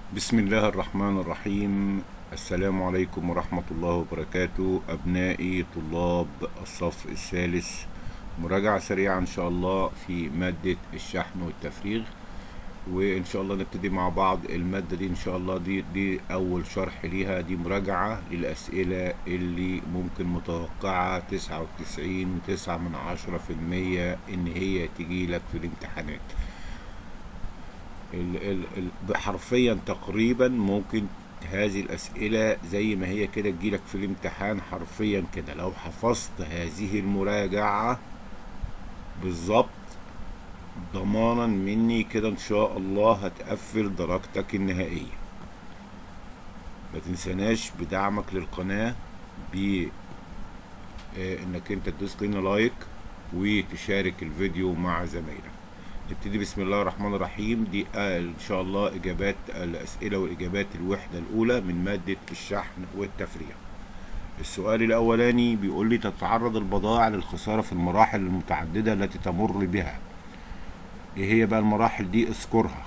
بسم الله الرحمن الرحيم السلام عليكم ورحمة الله وبركاته أبنائي طلاب الصف الثالث مراجعة سريعة إن شاء الله في مادة الشحن والتفريغ وإن شاء الله نبتدي مع بعض المادة دي إن شاء الله دي دي أول شرح ليها دي مراجعة للأسئلة اللي ممكن متوقعة تسعة وتسعين وتسعة من عشرة في المية إن هي تجيلك في الامتحانات ال ال ال حرفيا تقريبا ممكن هذه الأسئلة زي ما هي كده تجيلك في الامتحان حرفيا كده لو حفظت هذه المراجعة بالظبط ضمانا مني كده ان شاء الله هتقفل درجتك النهائية ما تنساناش بدعمك للقناة ب آه، انك انت تدوس لنا لايك وتشارك الفيديو مع زمايلك نبتدي بسم الله الرحمن الرحيم دي آه ان شاء الله اجابات الاسئله واجابات الوحده الاولى من ماده الشحن والتفريغ السؤال الاولاني بيقول لي تتعرض البضائع للخساره في المراحل المتعدده التي تمر بها ايه هي بقى المراحل دي اذكرها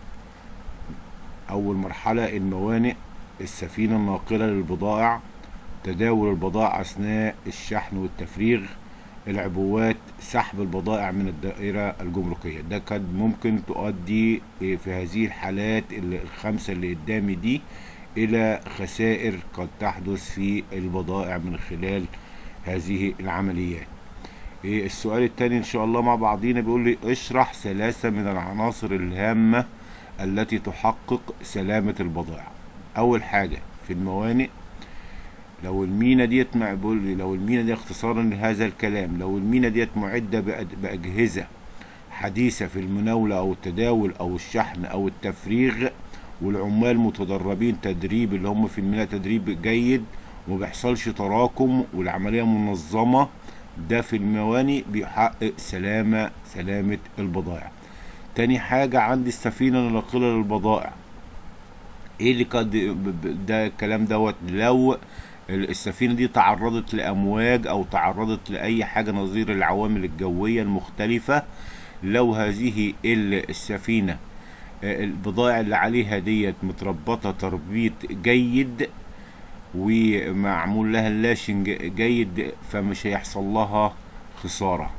اول مرحله الموانئ السفينه الناقله للبضائع تداول البضائع اثناء الشحن والتفريغ العبوات سحب البضائع من الدائرة الجمركية ده كان ممكن تؤدي في هذه الحالات الخمسة اللي قدامي دي إلى خسائر قد تحدث في البضائع من خلال هذه العمليات السؤال الثاني إن شاء الله مع بعضينا بيقول لي اشرح ثلاثة من العناصر الهامة التي تحقق سلامة البضائع أول حاجة في الموانئ لو المينا ديت بقول لي لو المينا دي اختصارا لهذا الكلام لو المينا ديت معده باجهزه حديثه في المناوله او التداول او الشحن او التفريغ والعمال متدربين تدريب اللي هم في المينا تدريب جيد وما بيحصلش تراكم والعمليه منظمه ده في الموانئ بيحقق سلامه سلامه البضائع تاني حاجه عندي السفينه الناقله للبضائع ايه اللي قد ده الكلام دوت لو السفينة دي تعرضت لأمواج أو تعرضت لأي حاجة نظير العوامل الجوية المختلفة لو هذه السفينة البضائع اللي عليها ديت متربطة تربيط جيد ومعمول لها اللاشنج جيد فمش هيحصل لها خسارة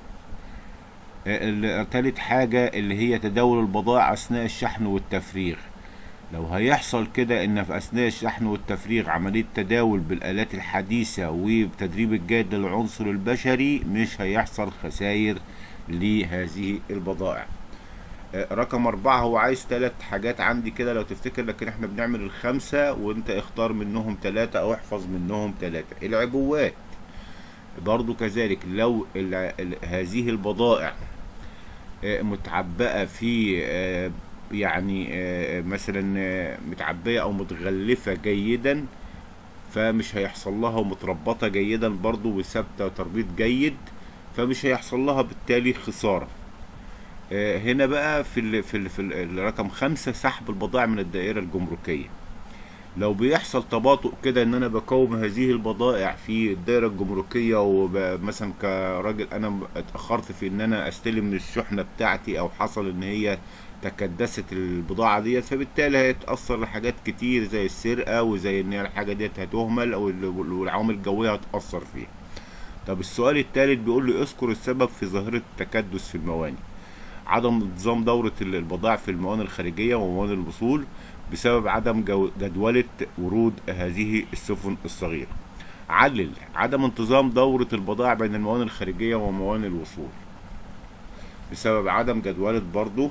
تالت حاجة اللي هي تداول البضائع أثناء الشحن والتفريغ لو هيحصل كده ان في اثناء الشحن والتفريغ عمليه تداول بالالات الحديثه وبتدريب الجيد للعنصر البشري مش هيحصل خسائر لهذه البضائع رقم أربعة هو عايز ثلاث حاجات عندي كده لو تفتكر لكن احنا بنعمل الخمسة وانت اختار منهم ثلاثة او احفظ منهم ثلاثة العبوات برضو كذلك لو ال ال هذه البضائع متعبئة في يعني مثلا متعبية او متغلفة جيدا فمش هيحصل لها ومتربطة جيدا برضو وثابتة تربيط جيد فمش هيحصل لها بالتالي خسارة هنا بقى في ال في ال في الرقم خمسة سحب البضائع من الدائرة الجمركية لو بيحصل تباطؤ كده ان انا بقوم هذه البضائع في الدائرة الجمركية ومثلا كراجل انا اتأخرت في ان انا استلم من الشحنة بتاعتي او حصل ان هي تكدست البضاعة ديت فبالتالي هيتأثر لحاجات كتير زي السرقة وزي ان الحاجة ديت هتهمل او العوامل الجوية هتأثر فيها طب السؤال الثالث بيقول لي اذكر السبب في ظاهرة التكدس في الموانئ عدم انتظام دورة البضائع في الموانئ الخارجية وموانئ الوصول بسبب عدم جدولة ورود هذه السفن الصغيرة علل عدم انتظام دورة البضائع بين الموانئ الخارجية وموانئ الوصول بسبب عدم جدولة برضو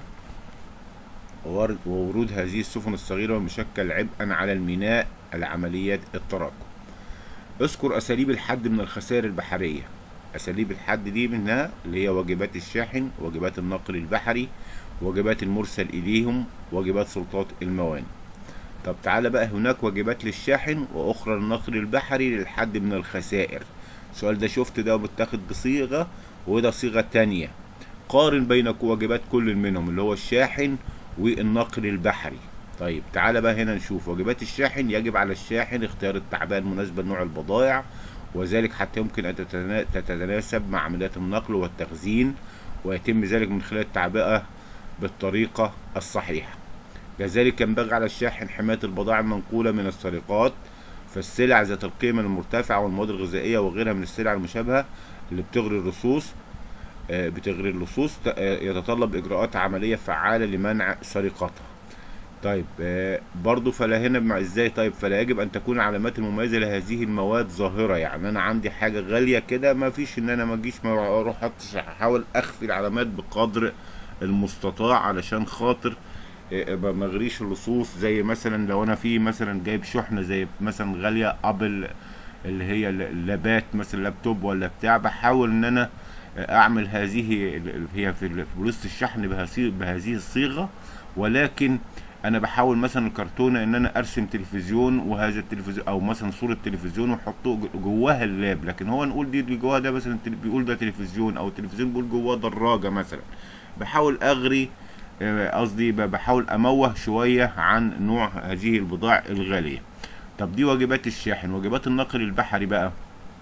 وورود هذه السفن الصغيرة مشكل عبئا على الميناء العمليات التراكم اذكر أساليب الحد من الخسائر البحرية أساليب الحد دي منها اللي هي واجبات الشاحن واجبات الناقل البحري واجبات المرسل إليهم واجبات سلطات الموانئ طب تعالى بقى هناك واجبات للشاحن وأخرى الناقل البحري للحد من الخسائر السؤال ده شفت ده بتاخد بصيغة وده صيغة تانية قارن بين واجبات كل منهم اللي هو الشاحن والنقل البحري طيب تعالى بقى هنا نشوف واجبات الشاحن يجب على الشاحن اختيار التعبئة المناسبة لنوع البضائع وذلك حتى يمكن أن تتناسب مع عمليات النقل والتخزين ويتم ذلك من خلال التعبئة بالطريقة الصحيحة كذلك ينبغي على الشاحن حماية البضائع المنقولة من السرقات فالسلع ذات القيمة المرتفعة والمواد الغذائية وغيرها من السلع المشابهة اللي بتغري الرصوص آه، بتغري اللصوص ت- آه، يتطلب إجراءات عملية فعالة لمنع سرقتها طيب آه، برضو فلا هنا مع ازاي طيب فلا يجب ان تكون العلامات المميزه لهذه المواد ظاهره يعني انا عندي حاجه غاليه كده ما فيش ان انا ما اجيش ما اروح أفتش، احاول اخفي العلامات بقدر المستطاع علشان خاطر آه، ما ما اغريش اللصوص زي مثلا لو انا في مثلا جايب شحنه زي مثلا غاليه ابل اللي هي اللابات مثلا لابتوب ولا بتاع بحاول ان انا اعمل هذه ال- هي في ال- في بوليصه الشحن بهذه بهذه الصيغه ولكن انا بحاول مثلا الكرتونه ان انا ارسم تلفزيون وهذا التلفزيون او مثلا صوره تلفزيون واحطه ج- جواها اللاب لكن هو نقول دي اللي جواها ده مثلا التل- بيقول ده تلفزيون او التلفزيون بيقول جواه دراجه مثلا بحاول اغري آه، قصدي ب- بحاول اموه شويه عن نوع هذه البضاعه الغاليه طب دي واجبات الشاحن واجبات النقل البحري بقى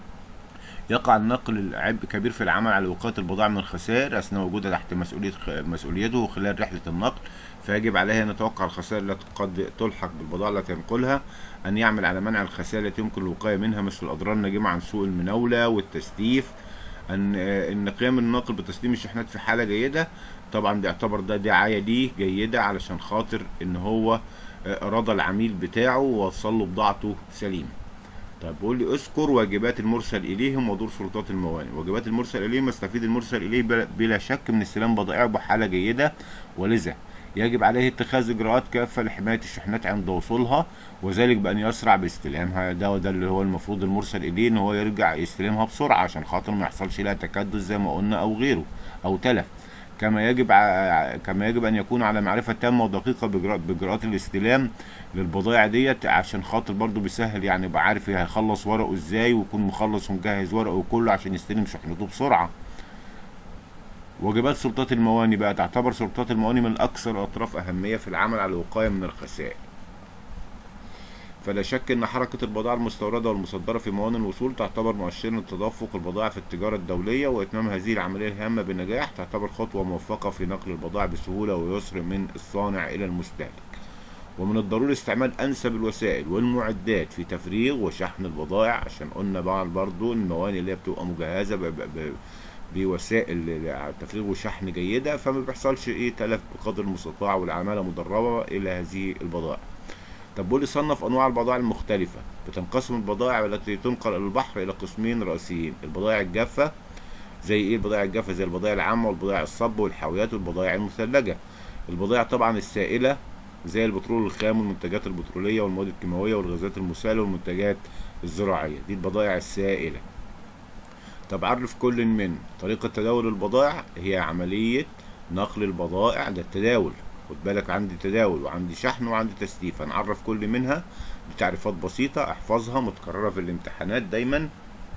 يقع النقل العبء كبير في العمل على وقاية البضائع من الخسائر أثناء وجودها تحت مسؤولية مسؤوليته خلال رحلة النقل فيجب عليه أن يتوقع الخسائر التي قد تلحق بالبضائع التي ينقلها أن يعمل على منع الخسائر التي يمكن الوقاية منها مثل الأضرار الناجمة عن سوء المناولة والتستيف أن آه، إن قيام الناقل بتسليم الشحنات في حالة جيدة طبعا بيعتبر ده دعاية ليه جيدة علشان خاطر إن هو آه، رضى العميل بتاعه ووصل له بضاعته سليمة طيب بيقول لي اذكر واجبات المرسل اليهم ودور سلطات الموانئ واجبات المرسل اليهم يستفيد المرسل اليه بلا- بلا شك من استلام بضائعه بحاله جيده ولذا يجب عليه اتخاذ اجراءات كافه لحمايه الشحنات عند وصولها وذلك بان يسرع باستلامها ده وده اللي هو المفروض المرسل اليه ان هو يرجع يستلمها بسرعه عشان خاطر ما يحصلش لها تكدس زي ما قلنا او غيره او تلف كما يجب ع... كما يجب ان يكون على معرفه تامه ودقيقه بإجراء... باجراءات الاستلام للبضائع ديت عشان خاطر برضو بيسهل يعني يبقى عارف هيخلص ورقه ازاي ويكون مخلص ومجهز ورقه كله عشان يستلم شحنته بسرعه واجبات سلطات المواني بقى تعتبر سلطات المواني من اكثر الاطراف اهميه في العمل على الوقايه من الخسائر فلا شك ان حركه البضائع المستورده والمصدره في موانئ الوصول تعتبر مؤشرا لتدفق البضائع في التجاره الدوليه واتمام هذه العمليه الهامه بنجاح تعتبر خطوه موفقه في نقل البضائع بسهوله ويسر من الصانع الى المستهلك ومن الضروري استعمال انسب الوسائل والمعدات في تفريغ وشحن البضائع عشان قلنا بقى برضو الموانئ اللي هي بتبقى مجهزه ب- ب- ب- بوسائل تفريغ وشحن جيده فما بيحصلش ايه تلف بقدر المستطاع والعماله مدربه الى هذه البضائع طب بيقول لي صنف انواع البضائع المختلفه بتنقسم البضائع التي تنقل الى البحر الى قسمين رئيسيين البضائع الجافه زي ايه البضائع الجافه زي البضائع العامه والبضائع الصب والحاويات والبضائع المثلجه البضائع طبعا السائله زي البترول الخام والمنتجات البتروليه والمواد الكيماويه والغازات المساله والمنتجات الزراعيه دي البضائع السائله طب عرف كل من طريقة تداول البضائع هي عملية نقل البضائع ده التداول خد بالك عندي تداول وعندي شحن وعندي تسليف هنعرف كل منها بتعريفات بسيطة احفظها متكررة في الامتحانات دايما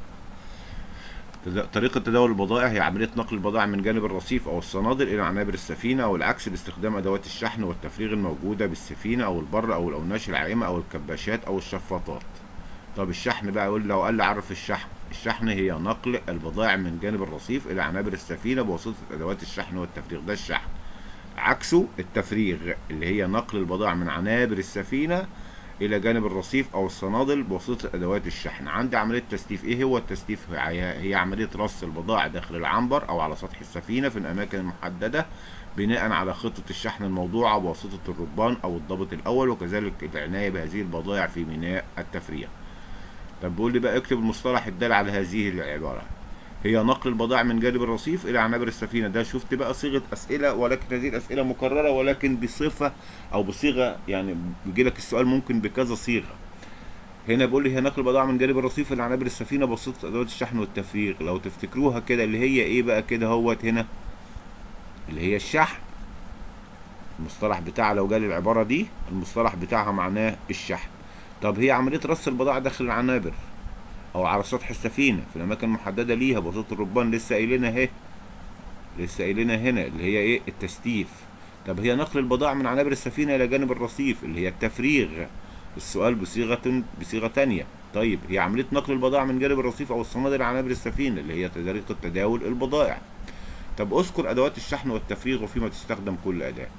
تد- طريقة تداول البضائع هي عملية نقل البضائع من جانب الرصيف أو الصنادل إلى عنابر السفينة أو العكس باستخدام أدوات الشحن والتفريغ الموجودة بالسفينة أو البر أو الأوناش العائمة أو الكباشات أو الشفاطات طب الشحن بقى يقول لو قال لي عرف الشحن الشحن هي نقل البضائع من جانب الرصيف الى عنابر السفينه بواسطه ادوات الشحن والتفريغ ده الشحن عكسه التفريغ اللي هي نقل البضائع من عنابر السفينه الى جانب الرصيف او الصنادل بواسطه ادوات الشحن عندي عمليه تستيف ايه هو التستيف هي هي عمليه رص البضائع داخل العنبر او على سطح السفينه في الاماكن المحدده بناء على خطه الشحن الموضوعه بواسطه الربان او الضابط الاول وكذلك العنايه بهذه البضائع في ميناء التفريغ طب بيقول لي بقى اكتب المصطلح الدال على هذه العبارة هي نقل البضائع من جانب الرصيف إلى عنابر السفينة ده شفت بقى صيغة أسئلة ولكن هذه الأسئلة مكررة ولكن بصفة أو بصيغة يعني بيجي لك السؤال ممكن بكذا صيغة هنا بيقول لي هي نقل البضائع من جانب الرصيف إلى عنابر السفينة بواسطة أدوات الشحن والتفريغ لو تفتكروها كده اللي هي إيه بقى كده هوت هنا اللي هي الشحن المصطلح بتاعها لو جالي العبارة دي المصطلح بتاعها معناه الشحن طب هي عملية رص البضائع داخل العنابر أو على سطح السفينة في الأماكن المحددة ليها بواسطة الربان لسه قايلينها أهي لسه قايلينها هنا اللي هي إيه التستيف طب هي نقل البضائع من عنابر السفينة إلى جانب الرصيف اللي هي التفريغ السؤال بصيغة بصيغة تانية طيب هي عملية نقل البضائع من جانب الرصيف أو الصنادل إلى عنابر السفينة اللي هي طريقة تداول البضائع طب اذكر أدوات الشحن والتفريغ وفيما تستخدم كل أداة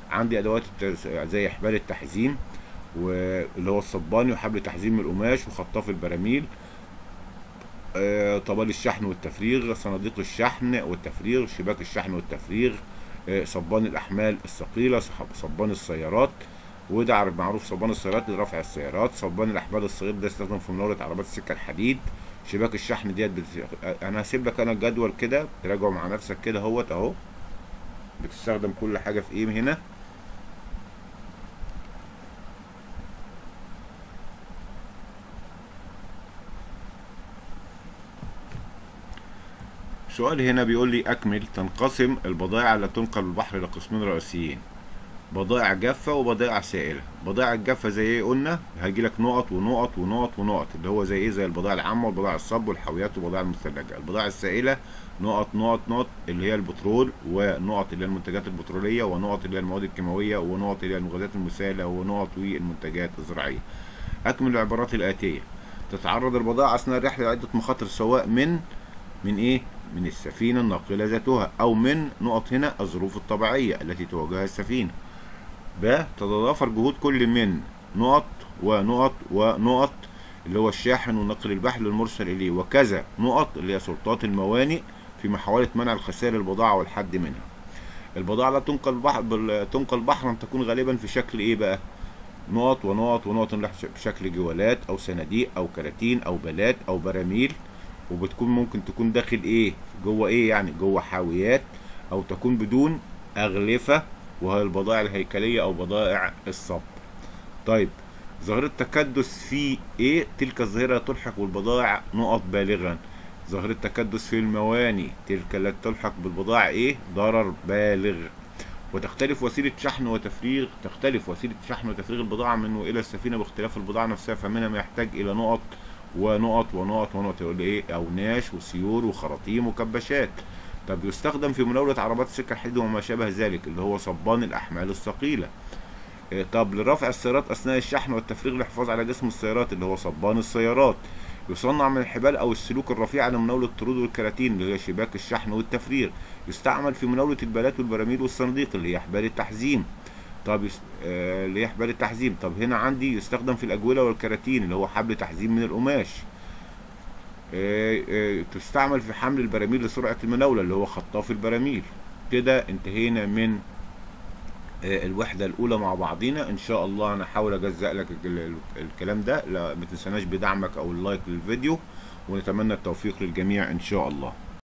عندي ادوات الت- زي حبال التحزيم واللي هو الصباني وحبل تحزيم القماش وخطاف البراميل آه، طبال الشحن والتفريغ صناديق الشحن والتفريغ شباك الشحن والتفريغ آه، صبان الاحمال الثقيله صح- صبان السيارات وده عارف- معروف صبان السيارات لرفع السيارات صبان الاحمال الصغير ده استخدم في مناوله عربات السكه الحديد شباك الشحن ديت بت... انا هسيب لك انا الجدول كده تراجعه مع نفسك كده اهوت اهو بتستخدم كل حاجه في ايه هنا سؤال هنا بيقول لي أكمل تنقسم البضائع التي تنقل البحر إلى قسمين رئيسيين بضائع جافة وبضائع سائلة بضائع الجافة زي ايه قلنا هيجي لك نقط ونقط ونقط ونقط اللي هو زي ايه زي البضائع العامة والبضائع الصب والحاويات والبضائع المثلجة البضائع السائلة نقط نقط نقط اللي هي البترول ونقط اللي هي المنتجات البترولية ونقط اللي هي المواد الكيماوية ونقط اللي هي المغذيات المسالة ونقط والمنتجات الزراعية أكمل العبارات الآتية تتعرض البضائع أثناء الرحلة لعدة مخاطر سواء من من ايه من السفينة الناقلة ذاتها او من نقط هنا الظروف الطبيعية التي تواجهها السفينة ب تتضافر جهود كل من نقط ونقط ونقط اللي هو الشاحن ونقل البحر المرسل اليه وكذا نقط اللي هي سلطات الموانئ في محاولة منع الخسائر البضاعة والحد منها البضاعة لا تنقل بحر بال- تنقل بحرا تكون غالبا في شكل ايه بقى نقط ونقط ونقط بشكل جوالات او صناديق او كراتين او بلات او براميل وبتكون ممكن تكون داخل ايه جوه ايه يعني جوه حاويات او تكون بدون اغلفه وهي البضائع الهيكليه او بضائع الصب طيب ظاهرة تكدس في ايه تلك الظاهرة تلحق بالبضائع نقط بالغا ظاهرة تكدس في المواني تلك التي تلحق بالبضائع ايه ضرر بالغ وتختلف وسيلة شحن وتفريغ تختلف وسيلة شحن وتفريغ البضاعة من وإلى السفينة باختلاف البضاعة نفسها فمنها ما يحتاج إلى نقط ونقط ونقط ونقط يقول لي ايه أوناش وسيور وخراطيم وكباشات طب يستخدم في مناولة عربات السكة الحديد وما شابه ذلك اللي هو صبان الأحمال الثقيلة إيه، طب لرفع السيارات أثناء الشحن والتفريغ للحفاظ على جسم السيارات اللي هو صبان السيارات يصنع من الحبال أو السلوك الرفيعة لمناولة الطرود والكراتين اللي هي شباك الشحن والتفريغ يستعمل في مناولة البالات والبراميل والصناديق اللي هي حبال التحزيم طب يس... آه اللي هي حبال التحزيم طب هنا عندي يستخدم في الأجولة والكراتين اللي هو حبل تحزيم من القماش آه آه تستعمل في حمل البراميل لسرعة المناولة اللي هو خطاف البراميل كده انتهينا من آه، الوحدة الأولى مع بعضينا إن شاء الله أنا هحاول أجزأ لك ال- ال- الكلام ده لا ما تنساناش بدعمك أو اللايك للفيديو ونتمنى التوفيق للجميع إن شاء الله